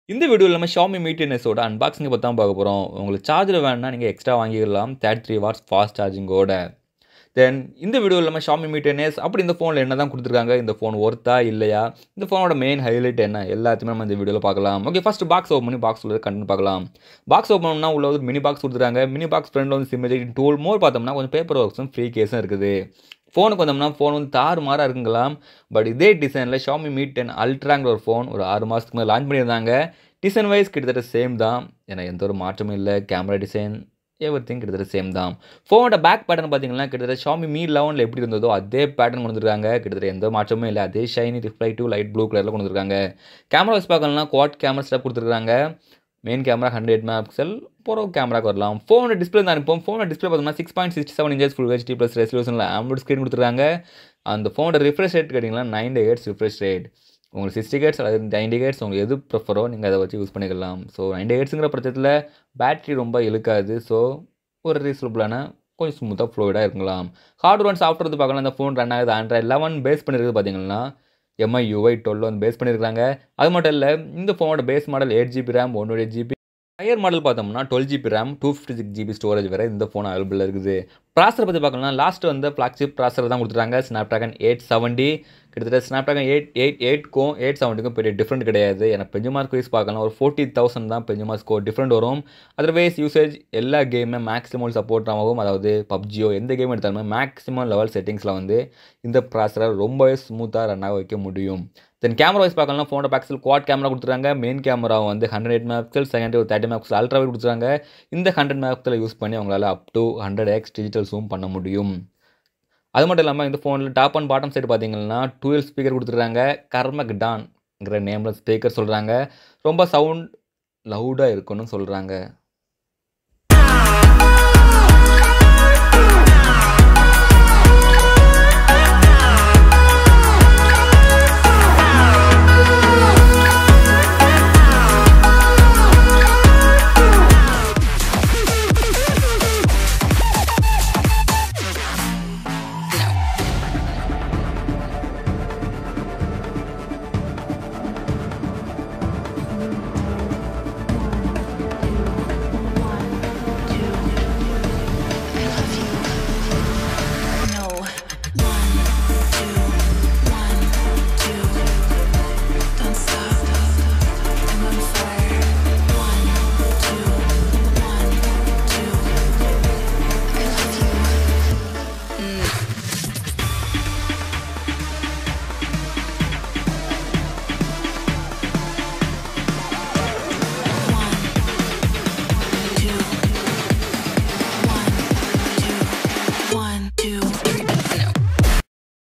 இந்த வீடியோவில் நம்ம ஷாமி மீட்டினஸோட அன்பாக்சிங் பற்றி தான் பார்க்க போகிறோம் உங்களுக்கு சார்ஜர் வேணும்னா நீங்கள் எக்ஸ்ட்ரா வாங்கிக்கலாம் தேர்ட்டி த்ரீ வாட்ஸ் ஃபாஸ்ட் சார்ஜிங்கோட தென் இந்த வீடியோவில் நம்ம ஷாமி மீட்டனஸ் அப்படி இந்த ஃபோனில் என்ன தான் கொடுத்துருக்காங்க இந்த ஃபோன் ஒர்த்தா இல்லையா இந்த ஃபோனோட மெயின் ஹைலைட் என்ன எல்லாத்தையுமே நம்ம இந்த வீடியோவில் பார்க்கலாம் ஓகே ஃபஸ்ட் பாக்ஸ் ஓப்பன் பண்ணி பாக்ஸ் உள்ள கண்டென்ட் பார்க்கலாம் பாக்ஸ் ஓப்பன் பண்ணால் உள்ள வந்து மினி பாக்ஸ் கொடுத்துருக்காங்க மினி பாக்ஸ் ஃப்ரெண்டில் வந்து சிம் டூல் மோர் பார்த்தோம்னா கொஞ்சம் பேப்பர் ஒர்க்ஸும் ஃப்ரீ கேஸும் இருக்குது ஃபோனுக்கு வந்தோம்னா ஃபோன் வந்து தாறு மாறாக இருக்குங்களாம் பட் இதே டிசைனில் ஷாமி மீட் டென் அல்ட்ராங்கிற ஒரு ஃபோன் ஒரு ஆறு மாதத்துக்கு மேலே லான்ச் பண்ணியிருந்தாங்க டிசைன் வைஸ் கிட்டத்தட்ட சேம் தான் ஏன்னா எந்த ஒரு மாற்றமும் இல்லை கேமரா டிசைன் எவ்ரி திங் கிட்டத்தட்ட சேம் தான் ஃபோனோட பேக் பேட்டர்ன் பார்த்தீங்கன்னா கிட்டத்தட்ட ஷாமி மீ லெவனில் எப்படி இருந்ததோ அதே பேட்டர்ன் கொண்டு வந்துருக்காங்க கிட்டத்தட்ட எந்த மாற்றமும் இல்லை அதே ஷைனி ரிஃப்ளைட்டிவ் லைட் ப்ளூ கலரில் கொண்டு வந்துருக்காங்க கேமரா வைஸ் பார்க்கலாம் குவாட் கேமரா செட்டப் கொடுத்துருக்காங்க main camera hundred megapixel pro கேமராக்கு வரலாம் ஃபோனோட டிஸ்பிளே தான் அனுப்போம் ஃபோனோட டிஸ்பிளே பார்த்தோம்னா six point sixty seven inches full HD plus ரெசல்யூஷனில் ஆம்லோட் ஸ்க்ரீன் கொடுத்துருக்காங்க அந்த ஃபோனோட ரிஃப்ரெஷ் ரேட் கேட்டிங்கன்னா நைன் ஹெட்ஸ் ரிஃப்ரெஷ் ரேட் உங்களுக்கு சிக்ஸ்டி ஹெட்ஸ் அல்லது நைன்டி ஹெட்ஸ் உங்களுக்கு எது ப்ரிஃபரோ நீங்கள் அதை வச்சு யூஸ் பண்ணிக்கலாம் ஸோ நைன்டி ஹெட்ஸுங்கிற பட்சத்தில் பேட்டரி ரொம்ப இழுக்காது ஸோ ஒரு ரீசனபுளான கொஞ்சம் ஸ்மூத்தாக ஃப்ளோயிடாக இருக்கலாம் ஹார்ட்வேர் அண்ட் சாஃப்ட்வேர் வந்து பார்க்கலாம் இந்த ஃபோன் ரன் ஆகுது ஆண்ட்ராய்ட் லெவன் பேஸ் பண்ணியிருக்குது பார்த்தீங்கன்னா எம்ஐ யூஐ டுவெல் வந்து பேஸ் பண்ணியிருக்காங்க அது மட்டும் இல்லை இந்த ஃபோனோட base model eight GB RAM one eight GB higher model பார்த்தோம்னா twelve GB RAM two fifty six GB storage வேறு இந்த ஃபோன் அவைலபிள் இருக்குது ப்ராசர் பற்றி பார்க்கலாம் லாஸ்ட் வந்து ஃப்ளாக்ஷிப் ப்ராசர் தான் கொடுத்துருக்காங்க ஸ்னாப் ட்ராகன் எயிட் செவன்ட்டி கிட்டத்தட்ட ஸ்னாப் ட்ராகன் எயிட் எயிட் எயிட்க்கும் எயிட் செவன்ட்டிக்கும் பெரிய டிஃப்ரெண்ட் கிடையாது எனக்கு பெஞ்சுமார்க் வைஸ் பார்க்கலாம் ஒரு ஃபோர்ட்டி தௌசண்ட் தான் பெஞ்சுமார்க் ஸ்கோர் டிஃப்ரெண்ட் வரும் அதர்வைஸ் யூசேஜ் எல்லா கேமுமே மேக்ஸிமம் சப்போர்ட் ஆகும் அதாவது பப்ஜியோ எந்த கேம் எடுத்தாலுமே மேக்ஸிமம் லெவல் செட்டிங்ஸில் வந்து இந்த ப்ராசரை ரொம்பவே ஸ்மூத்தாக ரன் ஆக வைக்க முடியும் தென் கேமரா வைஸ் பார்க்கலாம் ஃபோனோட பேக்ஸில் குவாட் கேமரா கொடுத்துருக்காங்க மெயின் கேமரா வந்து hundred eight megapixel second ஒரு தேர்ட்டி மெகா பிக்சல் அல்ட்ரா கொடுத்துருக்காங்க இந்த ஹண்ட்ரட் மெகா பிக்சல் யூஸ் பண்ணி அவங்களால up to hundred X digital zoom பண்ண முடியும் அது மட்டும் இல்லாமல் இந்த ஃபோனில் டாப் அண்ட் பாட்டம் சைடு பார்த்தீங்கன்னா டுவெல் ஸ்பீக்கர் கொடுத்துருக்காங்க கர்மக் டான்ங்கிற நேமில் ஸ்பீக்கர் சொல்கிறாங்க ரொம்ப சவுண்ட் லவுடாக இருக்குன்னு சொல்கிறாங்க